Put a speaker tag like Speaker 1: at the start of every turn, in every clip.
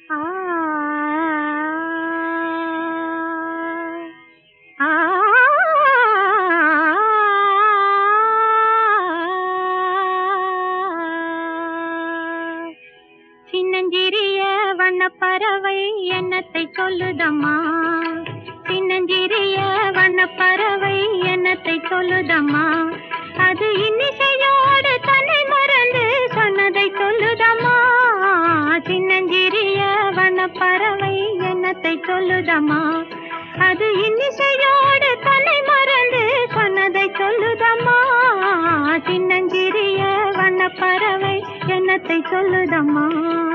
Speaker 1: ஆ ஆ சின்னஞ்சிறிய வண்ணப்பறவை எண்ணத்தை சொல்லுதம்மா சின்னஞ்சிறிய வண்ணப்பறவை எண்ணத்தை சொல்லுதம்மா அது இன்னிசையோடு தன்னை மறந்து சொன்னதை சொல்லுதம்மா சின்னஞ்சிறிய வண்ணப்பறவை எண்ணத்தை சொல்லுதம்மா அது இன்னிசையோடு தன்னை மறந்து சொன்னதை சொல்லுதம்மா சின்னஞ்சிறிய வண்ணப்பறவை எண்ணத்தை சொல்லுதம்மா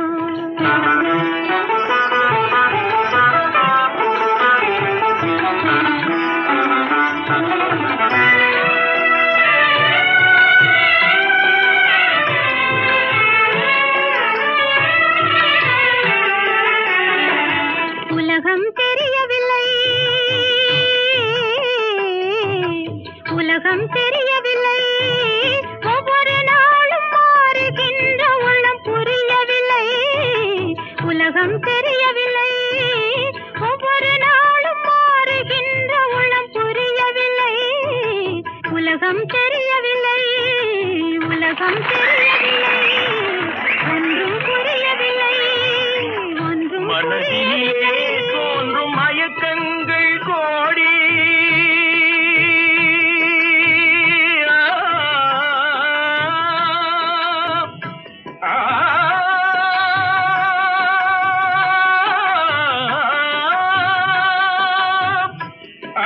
Speaker 1: உலகம் தெரியவில்லை உலகம் தெரியவில்லை ஒவ்வொரு நாளும் மாறுகின்ற உள்ளம் புரியவில்லை உலகம் தெரியவில்லை ஒவ்வொரு நாளும் மாறுகின்ற உள்ளம் புரியவில்லை உலகம் தெரியவில்லை உலகம் தெரியவில்லை ஒன்றும் புரியவில்லை ஒன்றும்
Speaker 2: மனதிலே
Speaker 1: புரியவில்லை
Speaker 2: தோன்றும் மயக்கங்கள் கோடி ஆ, ஆ,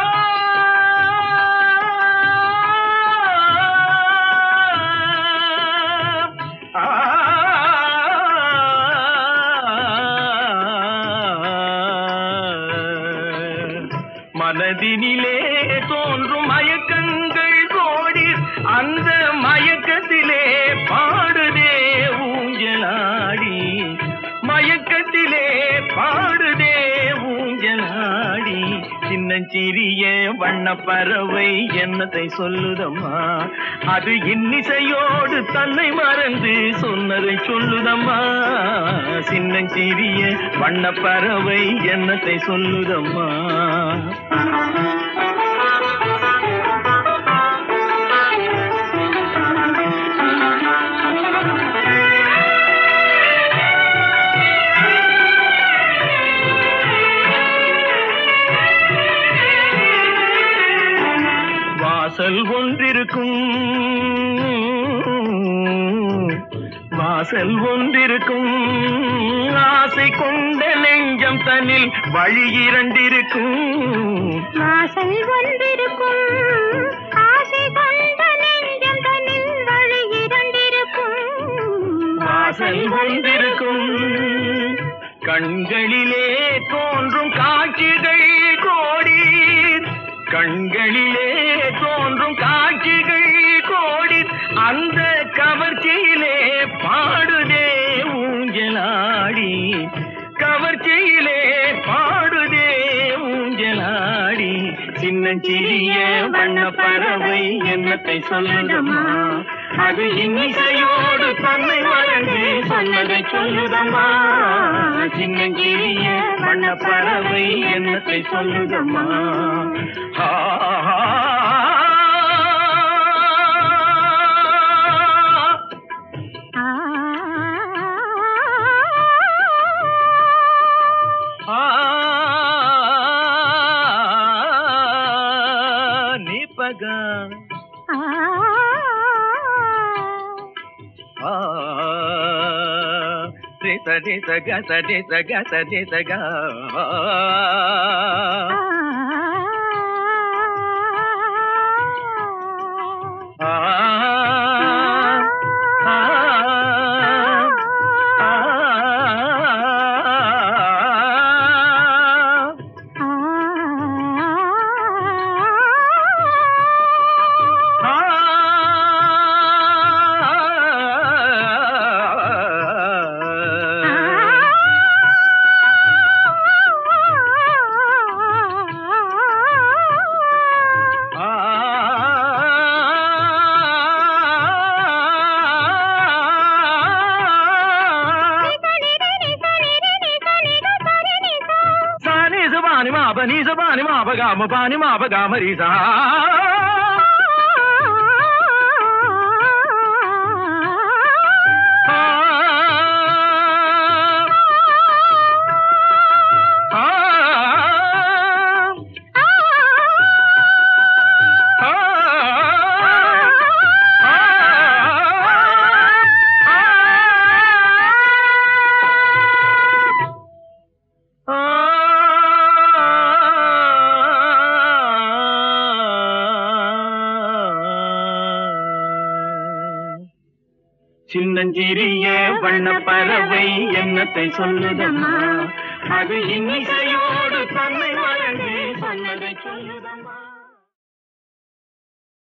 Speaker 2: மனதினிலே தோன்றும் மயக்கங்கள் கோடி அந்த மயக்கத்திலே பாடுதே ஊஞ்சலாடி மயக்கத்திலே பாடுதே ஊஞ்சலாடி சின்னஞ்சிறிய வண்ண பறவை என்னத்தை சொல்லுதம்மா அது இன்னிசையோடு தன்னை மறந்து சொன்னதை சொல்லுதம்மா சின்னஞ்சிறிய வண்ண பறவை என்னத்தை சொல்லுதம்மா வாசல் ஒன்றிருக்கும் வாசல் ஒன்றிருக்கும் ஆசை கொண்ட நெஞ்சம் தன்னில் வழி இரண்டிருக்கும்
Speaker 1: வாசல் ஒன்றிருக்கும் ஆசை கொண்ட நெஞ்சம் தன்னில் வழி இரண்டிருக்கும்
Speaker 2: வாசல் ஒன்றிருக்கும் கண்களிலே தோன்றும் காட்சிகள் கோடி கண்களிலே தோன்றும் காட்சிகள் கோடி அந்த கவர்ச்சியிலே பாடுதே ஊஞ்சலாடி கவர்ச்சியிலே பாடுதே ஊஞ்சலாடி சின்னஞ்சிறிய வண்ண பறவை என்னத்தை சொல்லுதம்மா அது இன்னிசையோடு தன்னை மறந்து சொன்னதை சொல்லுதம்மா சின்னஞ்சிறிய வண்ண பறவை என்னத்தை சொல்லுதம்மா ஆ,
Speaker 1: ஆ
Speaker 2: ஆ, நிபகா
Speaker 1: ஆ
Speaker 2: ఆ రే సరి సగ సరి సగ సరి సగ ఆ ఆ மாப நீச பானி மாப காம பானி மாப காம ரீசா ஆ. ஆ. ஆ. சின்னஞ்சிறிய வண்ண பறவை என்னத்தை சொல்லுதம்மா அது இன்னிசையோடு தன்னை வழங்கி சொன்னதை சொல்லுதம்மா